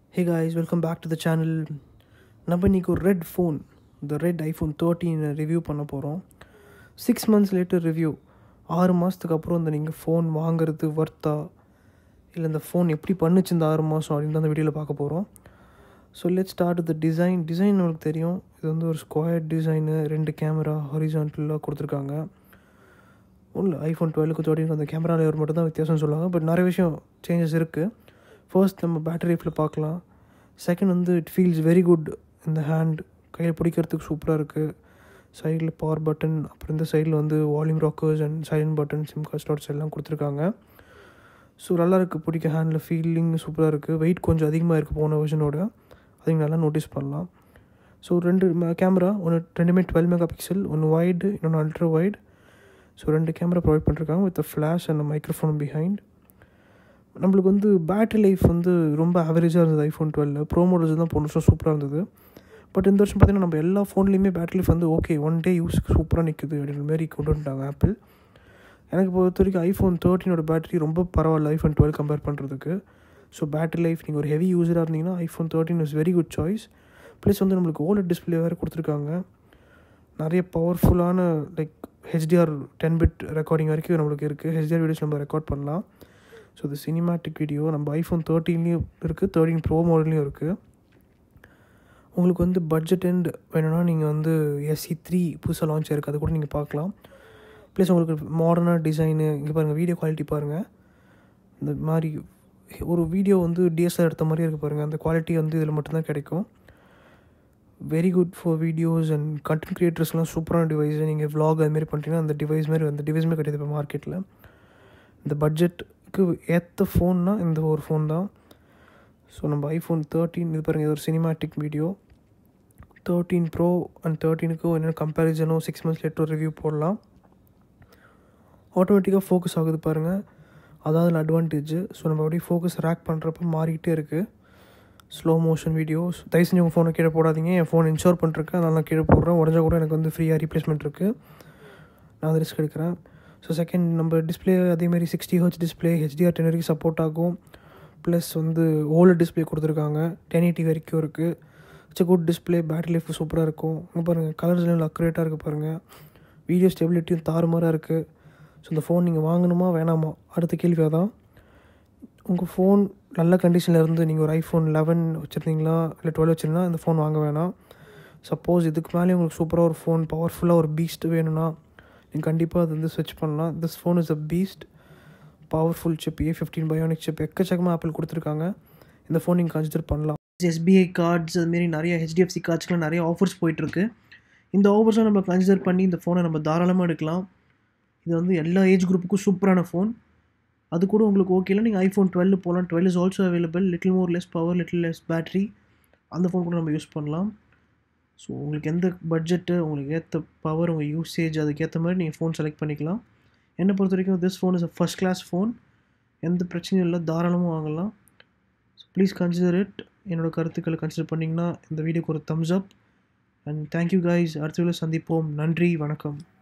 hey guys welcome back to the channel நம்ம இன்றைக்கி ஒரு ரெட் ஃபோன் இந்த ரெட் ஐஃபோன் தேர்ட்டீன் ரிவ்யூ பண்ண போகிறோம் சிக்ஸ் மந்த்ஸ் லேட்டர் ரிவ்யூ ஆறு மாதத்துக்கு அப்புறம் இந்த நீங்கள் ஃபோன் வாங்குறது வர்த்தா இல்லை இந்த ஃபோன் எப்படி பண்ணுச்சு இந்த ஆறு மாதம் அப்படின்னு தான் அந்த வீடியோவில் பார்க்க போகிறோம் so let start the design design நம்மளுக்கு தெரியும் இது வந்து ஒரு ஸ்கொயர் டிசைனு ரெண்டு கேமரா ஹொரிசான்டலாக கொடுத்துருக்காங்க ஒன்றும் ஐஃபோன் டுவெல்க்கு தேர்ட்டின் அந்த கேமரா லேயர் மட்டும் தான் வித்தியாசம்னு சொல்லுவாங்க பட் நிறைய விஷயம் சேஞ்சஸ் இருக்குது ஃபர்ஸ்ட் நம்ம பேட்டரி லைஃப்பில் பார்க்கலாம் செகண்ட் வந்து இட் ஃபீல்ஸ் வெரி குட் இந்த ஹேண்ட் கையில் பிடிக்கிறதுக்கு சூப்பராக இருக்குது சைடில் பவர் பட்டன் அப்புறம் இந்த சைடில் வந்து volume rockers and silent button sim card slots எல்லாம் கொடுத்துருக்காங்க ஸோ நல்லா இருக்குது பிடிக்க ஹேண்டில் ஃபீலிங் சூப்பராக இருக்குது வெயிட் கொஞ்சம் அதிகமாக இருக்குது போன வெர்ஷனோட அதையும் நல்லா நோட்டீஸ் பண்ணலாம் ஸோ ரெண்டு கேமரா ஒன்று ரெண்டுமே டுவெல் மெகா பிக்சல் ஒன்று வைடு இன்னொன்று அல்ட்ரா வைட் ஸோ ரெண்டு கேமரா ப்ரொவைட் பண்ணிருக்காங்க with flash and microphone behind நம்மளுக்கு வந்து பேட்டரி லைஃப் வந்து ரொம்ப ஆவரேஜாக இருந்தது ஐஃபோன் டுவெல் ப்ரோ மாடல்ஸ் தான் போன வருஷம் சூப்பராக இருந்தது பட் இந்த வருஷம் பார்த்திங்கன்னா நம்ம எல்லா ஃபோன்லேயுமே பேட்டரி லைஃப் வந்து ஓகே ஒன் டே யூஸ்க்கு சூப்பராக நிற்குது அப்படின்ற மாரி கொண்டு வந்துட்டாங்க ஆப்பிள் எனக்கு பொறுத்த வரைக்கும் ஐஃபோன் தேர்ட்டினோட பேட்டரி ரொம்ப பரவாயில்ல ஐஃபோன் டுவெல் கம்பேர் பண்ணுறதுக்கு ஸோ பேட்டரி லைஃப் நீங்கள் ஒரு ஹெவி யூஸராக இருந்தீங்கன்னா iPhone thirteen is very good choice plus வந்து நம்மளுக்கு ஓலட் டிஸ்பிளே வேறு கொடுத்துருக்காங்க நிறைய பவர்ஃபுல்லான like HDR ten bit recording வரைக்கும் நம்மளுக்கு இருக்குது ஹெச்டிஆர் வீடியோஸ் நம்ம ரெக்கார்ட் பண்ணலாம் ஸோ இது சினிமேட்டிக் வீடியோ நம்ம ஐஃபோன் தேர்ட்டீன்லேயும் இருக்குது தேர்ட்டின் ப்ரோ மாடல்லையும் இருக்குது உங்களுக்கு வந்து பட்ஜெட் எண்ட் வேணும்னா நீங்கள் வந்து எஸ்சி த்ரீ புதுசாக லான்ச் ஆயிருக்கு அது கூட நீங்கள் பார்க்கலாம் ப்ளஸ் உங்களுக்கு மாடர்னாக டிசைனு இங்கே பாருங்கள் வீடியோ குவாலிட்டி பாருங்கள் இந்த மாதிரி ஒரு வீடியோ வந்து டிஎஸ்ஆர் எடுத்த மாதிரி இருக்குது பாருங்கள் அந்த குவாலிட்டி வந்து இதில் மட்டும்தான் கிடைக்கும் very good for videos and content க்ரியேட்டர்ஸ்லாம் சூப்பரான டிவைஸ் நீங்கள் விலாக் அதுமாரி பண்ணுறீங்கன்னா அந்த டிவைஸ் மாதிரி அந்த டிவைஸ் மாதிரி கிடையாது இப்போ மார்க்கெட்டில் இந்த பட்ஜெட்டுக்கு ஏற்ற ஃபோன்னா இந்த ஒரு ஃபோன் தான் ஸோ நம்ம ஐஃபோன் தேர்ட்டீன் இது பாருங்கள் இது ஒரு cinematic video thirteen pro and தேர்ட்டீனுக்கும் என்னென்ன கம்பேரிசனோ சிக்ஸ் மந்த்ஸ் லேட்டர் ரிவ்யூ போடலாம் ஆட்டோமேட்டிக்காக ஃபோக்கஸ் ஆகுது பாருங்கள் அதாவது அட்வான்டேஜ் ஸோ நம்ம அப்படியே ஃபோக்கஸ் ரேக் பண்ணுறப்ப மாறிக்கிட்டே இருக்குது ஸ்லோ மோஷன் வீடியோஸ் தயவு செஞ்சு உங்கள் ஃபோனை கீழே போடாதீங்க என் ஃபோன் இன்ஷோர் பண்ணிருக்கேன் அதனால் நான் கீழே போடுறேன் உடஞ்சா கூட எனக்கு வந்து ஃப்ரீயாக ரீப்ளேஸ்மெண்ட் இருக்குது நான் அது ரிஸ்க் எடுக்கிறேன் ஸோ செகண்ட் நம்ம டிஸ்பிளே அதேமாதிரி sixty hertz display HDR ten வரைக்கும் சப்போர்ட் ஆகும் ப்ளஸ் வந்து ஓல்டு டிஸ்பிளே கொடுத்துருக்காங்க டென் எயிட்டி வரைக்கும் இருக்குது it's good display battery life சூப்பராக இருக்கும் இங்கே பாருங்கள் கலர்ஸ் எல்லாம் அக்குரேட்டாக இருக்குது பாருங்கள் வீடியோ ஸ்டெபிலிட்டியும் தாறுமாறாக இருக்குது ஸோ இந்த ஃபோன் நீங்கள் வாங்கணுமா வேணாமா அடுத்த கேள்வி அதான் உங்கள் ஃபோன் நல்ல கண்டிஷனில் இருந்து நீங்கள் ஒரு ஐஃபோன் லெவன் வச்சுருந்தீங்களா இல்லை டுவெல் வச்சுருந்தா இந்த ஃபோன் வாங்க வேணாம் சப்போஸ் இதுக்கு மேலே உங்களுக்கு சூப்பராக ஒரு ஃபோன் பவர்ஃபுல்லாக ஒரு பீஸ்ட் வேணும்னா நீங்கள் கண்டிப்பாக அது வந்து ஸ்விட்ச் பண்ணலாம் this phone is a beast powerful chip A fifteen bionic chip எக்கச்சக்கமாக ஆப்பிள் கொடுத்துருக்காங்க இந்த ஃபோன் நீங்கள் கன்சிடர் பண்ணலாம் எஸ்பிஐ கார்ட்ஸ் அதுமாரி நிறைய ஹெச்டிஎஃப்சி கார்ட்ஸ்க்குலாம் நிறைய ஆஃபர்ஸ் போயிட்டுருக்கு இந்த ஆஃபர்ஸும் நம்ம கன்சிடர் பண்ணி இந்த ஃபோனை நம்ம தாராளமாக எடுக்கலாம் இது வந்து எல்லா ஏஜ் குரூப்புக்கும் சூப்பரான ஃபோன் அது கூட உங்களுக்கு ஓகேல நீங்கள் ஐஃபோன் டுவெல் போகலாம் twelve is also available little more less power little less battery அந்த ஃபோன் கூட நம்ம யூஸ் பண்ணலாம் ஸோ உங்களுக்கு எந்த பட்ஜெட்டு உங்களுக்கு ஏற்ற பவர் உங்கள் யூசேஜ் அதுக்கேற்ற மாதிரி நீங்கள் ஃபோன் செலக்ட் பண்ணிக்கலாம் என்னை பொறுத்த வரைக்கும் this phone is a first class phone எந்த பிரச்சனையும் இல்லை தாராளமாக வாங்கலாம் ஸோ ப்ளீஸ் கன்சிடர் இட் என்னோடய கருத்துக்களை கன்சிடர் பண்ணிங்கன்னா இந்த வீடியோக்கு ஒரு thumbs up and thank you guys அடுத்த வீடியோ சந்திப்போம் நன்றி வணக்கம்